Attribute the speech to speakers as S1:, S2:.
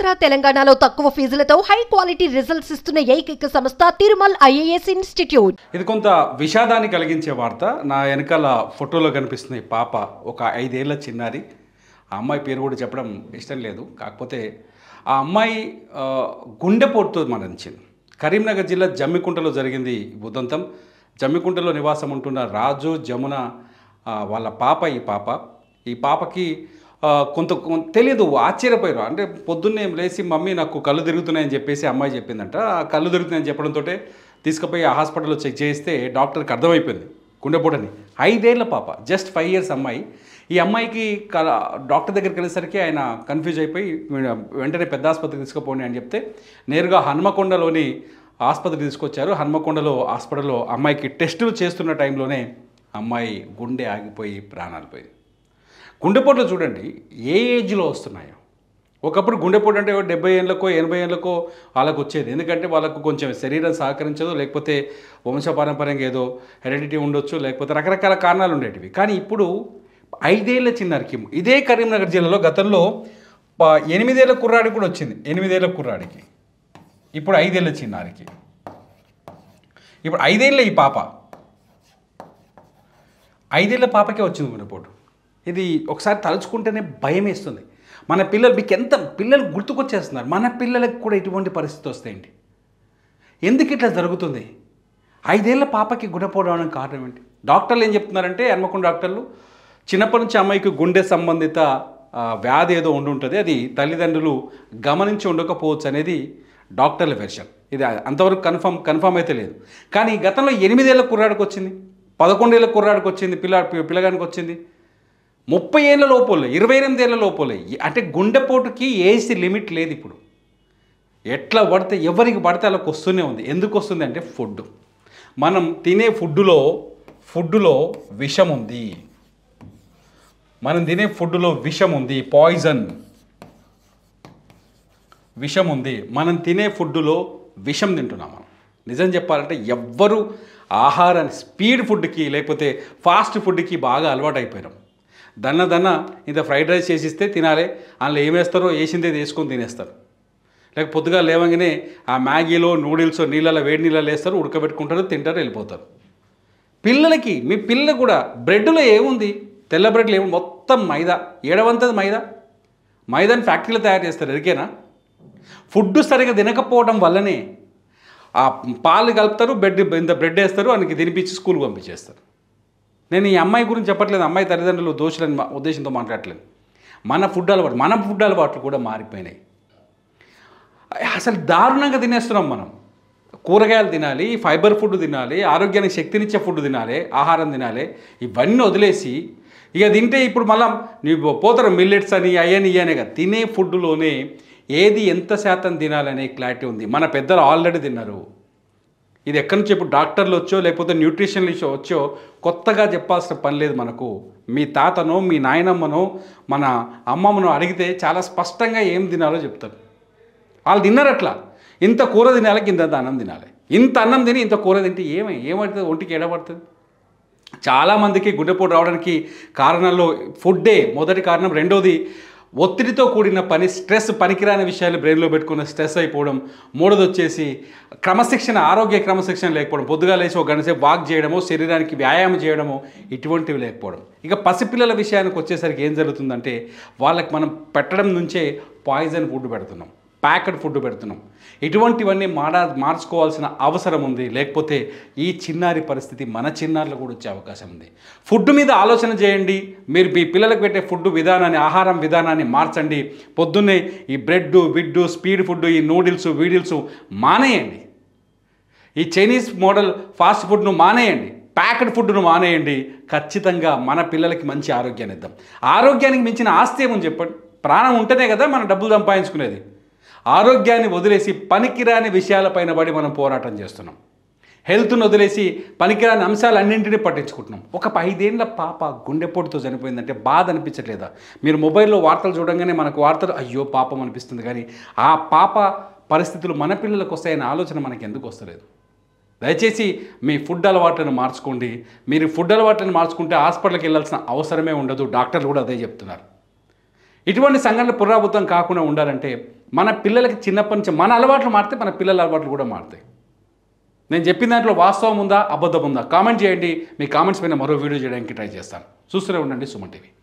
S1: ఆంధ్ర తెలంగాణలో తక్కువ ఫీజులతో high quality results ఇస్తున్న ఏకైక సంస్థ తిరుమల్ ఐఏఎస్ ఇన్స్టిట్యూట్
S2: ఇది కొంత విషాదాన్ని కలిగించే వార్త నా వెనకాల ఫోటోలో కనిపిస్తుంది ఈ పాప ఒక ఐదేళ్ల చిన్నారి ఆ అమ్మాయి పేరు కూడా చెప్పడం ఇష్టం లేదు కాకపోతే ఆ అమ్మాయి ఆ, గుండెపోటుతో మరణించింది కరీంనగర్ జిల్లా జమ్మికుంటలో జరిగింది ఈ ఉదంతం జమ్మికుంటలో నివాసం ఉంటున్న రాజు జమున ఆ, వాళ్ళ పాప ఈ పాప ఈ పాపకి ఆ, కొంత కొంత తెలియదు ఆశ్చర్యపోయారు అంటే పొద్దున్నే లేచి మమ్మీ నాకు కళ్ళు తిరుగుతున్నాయని చెప్పేసి అమ్మాయి చెప్పిందంట ఆ కళ్ళు తిరుగుతున్నాయని చెప్పడంతో తీసుకుపోయి ఆ హాస్పిటల్లో చెక్ చేస్తే డాక్టర్కి అర్థమైపోయింది గుండెపోటని ఐదేళ్ల పాప జస్ట్ ఫైవ్ ఇయర్స్ అమ్మాయి ఈ అమ్మాయికి క- డాక్టర్ దగ్గరికి వెళ్ళేసరికి ఆయన కన్ఫ్యూజ్ అయిపోయి వెంటనే పెద్ద ఆసుపత్రికి తీసుకుపోండి అని చెప్తే నేరుగా హన్మకొండలోని ఆసుపత్రికి తీసుకొచ్చారు హన్మకొండలో హాస్పిటల్లో అమ్మాయికి టెస్టులు చేస్తున్న టైంలోనే అమ్మాయి గుండె ఆగిపోయి ప్రాణాలు పోయింది గుండెపోట్లు చూడండి ఏ ఏజ్లో వస్తున్నాయో ఒకప్పుడు గుండెపోటు అంటే డెబ్బై ఏళ్ళకో ఎనభై ఏళ్ళకో వాళ్ళకు వచ్చేది ఎందుకంటే వాళ్ళకు కొంచెం శరీరం సహకరించదు లేకపోతే వంశపారంపర్యంగా ఏదో హెరిడిటీ ఉండొచ్చు లేకపోతే రకరకాల కారణాలు ఉండేటివి కానీ ఇప్పుడు ఐదేళ్ల చిన్నారికి ఇదే కరీంనగర్ జిల్లాలో గతంలో ప- ఎనిమిదేళ్ల కుర్రాడికి కూడా వచ్చింది ఎనిమిదేళ్ల కుర్రాడికి ఇప్పుడు ఐదేళ్ల చిన్నారికి ఇప్పుడు ఐదేళ్ల ఈ పాప ఐదేళ్ల పాపకే వచ్చింది గుండెపోటు ఇది ఒకసారి తలుచుకుంటేనే భయం వేస్తుంది మన పిల్లలు మీకు ఎంత పిల్లలు గుర్తుకొచ్చేస్తున్నారు మన పిల్లలకు కూడా ఇటువంటి పరిస్థితి వస్తాయండి ఎందుకు ఇట్లా జరుగుతుంది ఐదేళ్ల పాపకి గుండెపోటు అవడానికి కారణం ఏంటి డాక్టర్లు ఏం చెప్తున్నారంటే హన్మకొండ డాక్టర్లు చిన్నప్పటి నుంచి అమ్మాయికి గుండె సంబంధిత ఆ, వ్యాధి ఏదో ఉండి ఉంటుంది అది తల్లిదండ్రులు గమనించి ఉండకపోవచ్చు అనేది డాక్టర్ల వెర్షన్ ఇది అంతవరకు కన్ఫర్మ్ కన్ఫర్మ్ అయితే లేదు కానీ గతంలో ఎనిమిదేళ్ల కుర్రాడికి వచ్చింది పదకొండేళ్ల కుర్రాడికి వచ్చింది పిల్ల పిల్లగానికి వచ్చింది ముప్పై ఏళ్ళ లోపలే ఇరవై ఎనిమిది ఏళ్ళ లోపలే అంటే గుండెపోటుకి ఏజ్ లిమిట్ లేదు ఇప్పుడు ఎట్లా పడితే ఎవరికి పడితే వాళ్ళకి వస్తూనే ఉంది ఎందుకు వస్తుంది అంటే ఫుడ్ మనం తినే ఫుడ్డులో ఫుడ్డులో విషం ఉంది మనం తినే ఫుడ్డులో విషం ఉంది పాయిజన్ విషం ఉంది మనం తినే ఫుడ్డులో విషం తింటున్నాం మనం నిజం చెప్పాలంటే ఎవ్వరు ఆహారాన్ని స్పీడ్ ఫుడ్కి లేకపోతే ఫాస్ట్ ఫుడ్కి బాగా అలవాటు అయిపోయినాం దన్న దన్న ఇంత ఫ్రైడ్ రైస్ చేసిస్తే తినాలి అందులో ఏమేస్తారో వేసిందే వేసుకొని తినేస్తారు లేక పొద్దుగా లేవగానే ఆ మ్యాగీలో నూడిల్స్ నీళ్ళలో వేడి నీళ్ళలో వేస్తారు ఉడకబెట్టుకుంటారు తింటారు వెళ్ళిపోతారు పిల్లలకి మీ పిల్లలు కూడా బ్రెడ్లో ఏముంది తెల్ల బ్రెడ్లో ఏముంది మొత్తం మైదా ఏడవంతది మైదా మైదాని ఫ్యాక్టరీలో తయారు చేస్తారు ఎరికేనా ఫుడ్ సరిగా తినకపోవడం వల్లనే ఆ పాలు కలుపుతారు బెడ్ ఇంత బ్రెడ్ వేస్తారు ఆయనకి తినిపించి స్కూల్కి పంపించేస్తారు నేను ఈ అమ్మాయి గురించి చెప్పట్లేదు అమ్మాయి తల్లిదండ్రులు దోషులని మా- ఉద్దేశంతో మాట్లాడట్లేదు మన ఫుడ్ అలవాటు మన ఫుడ్ అలవాట్లు కూడా మారిపోయినాయి అసలు దారుణంగా తినేస్తున్నాం మనం కూరగాయలు తినాలి ఫైబర్ ఫుడ్ తినాలి ఆరోగ్యానికి శక్తినిచ్చే ఫుడ్ తినాలి ఆహారం తినాలి ఇవన్నీ వదిలేసి ఇక తింటే ఇప్పుడు మళ్ళా నీవు పోతారు మిల్లెట్స్ అని అయ్యని ఇయ్యనే కదా తినే ఫుడ్లోనే ఏది ఎంత శాతం తినాలనే క్లారిటీ ఉంది మన పెద్దలు ఆల్రెడీ తిన్నారు ఇది ఎక్కడి నుంచి ఇప్పుడు డాక్టర్లు వచ్చో లేకపోతే న్యూట్రిషనిస్ట్ వచ్చో కొత్తగా చెప్పాల్సిన పని లేదు మనకు మీ తాతనో మీ నాయనమ్మనో మన అమ్మమ్మనో అడిగితే చాలా స్పష్టంగా ఏం తినాలో చెప్తారు వాళ్ళు తిన్నారు అట్లా ఇంత కూర తినాలి ఇంత అన్నం తినాలి ఇంత అన్నం తిని ఇంత కూర తింటే ఏమై ఏమవుతుంది ఒంటికి ఎడబడుతుంది చాలామందికి గుండెపోటు రావడానికి కారణాల్లో ఫుడ్డే మొదటి కారణం రెండోది ఒత్తిడితో కూడిన పని స్ట్రెస్ పనికిరాని విషయాలు బ్రెయిన్లో పెట్టుకున్న స్ట్రెస్ అయిపోవడం మూడోది వచ్చేసి క్రమశిక్షణ ఆరోగ్య క్రమశిక్షణ లేకపోవడం పొద్దుగా లేచి ఒక గంట సేపు వాక్ చేయడమో శరీరానికి వ్యాయామం చేయడమో ఇటువంటివి లేకపోవడం ఇక పసిపిల్లల విషయానికి వచ్చేసరికి ఏం జరుగుతుందంటే వాళ్ళకి మనం పెట్టడం నుంచే పాయిజన్ ఫుడ్ పెడుతున్నాం ప్యాకెడ్ ఫుడ్ పెడుతున్నాం ఇటువంటివన్నీ మాడా మార్చుకోవాల్సిన అవసరం ఉంది లేకపోతే ఈ చిన్నారి పరిస్థితి మన చిన్నారులు కూడా వచ్చే అవకాశం ఉంది ఫుడ్ మీద ఆలోచన చేయండి మీరు మీ పిల్లలకు పెట్టే ఫుడ్ విధానాన్ని ఆహారం విధానాన్ని మార్చండి పొద్దున్నే ఈ బ్రెడ్ విడ్డు స్పీడ్ ఫుడ్ ఈ నూడిల్స్ వీడిల్స్ మానేయండి ఈ చైనీస్ మోడల్ ఫాస్ట్ ఫుడ్ను మానేయండి ప్యాకెడ్ ఫుడ్ను మానేయండి ఖచ్చితంగా మన పిల్లలకి మంచి ఆరోగ్యాన్ని ఇద్దాం ఆరోగ్యానికి మించిన ఆస్తి ఏముంది చెప్పండి ప్రాణం ఉంటేనే కదా మనం డబ్బులు సంపాదించుకునేది ఆరోగ్యాన్ని వదిలేసి పనికిరాని విషయాలపైన పడి మనం పోరాటం చేస్తున్నాం హెల్త్ను వదిలేసి పనికిరాని అంశాలన్నింటినీ పట్టించుకుంటున్నాం ఒక ఐదేళ్ల పాప గుండెపోటుతో చనిపోయిందంటే బాధ అనిపించట్లేదా మీరు మొబైల్లో వార్తలు చూడంగానే మనకు వార్తలు అయ్యో పాపం అనిపిస్తుంది కానీ ఆ పాప పరిస్థితులు మన పిల్లలకు వస్తాయనే ఆలోచన మనకి ఎందుకు వస్తలేదు దయచేసి మీ ఫుడ్ అలవాట్లను మార్చుకోండి మీరు ఫుడ్ అలవాట్లను మార్చుకుంటే హాస్పిటల్కి వెళ్ళాల్సిన అవసరమే ఉండదు డాక్టర్లు కూడా అదే చెప్తున్నారు ఇటువంటి సంఘటనలు పునరావృతం కాకుండా ఉండాలంటే మన పిల్లలకి చిన్నప్పటి నుంచి మన అలవాట్లు మారితే మన పిల్లల అలవాట్లు కూడా మారుతాయి నేను చెప్పిన దాంట్లో వాస్తవం ఉందా అబద్ధం ఉందా కామెంట్ చేయండి మీ కామెంట్స్ పైన మరో వీడియో చేయడానికి ట్రై చేస్తాను చూస్తూనే ఉండండి సుమన్ టీవీ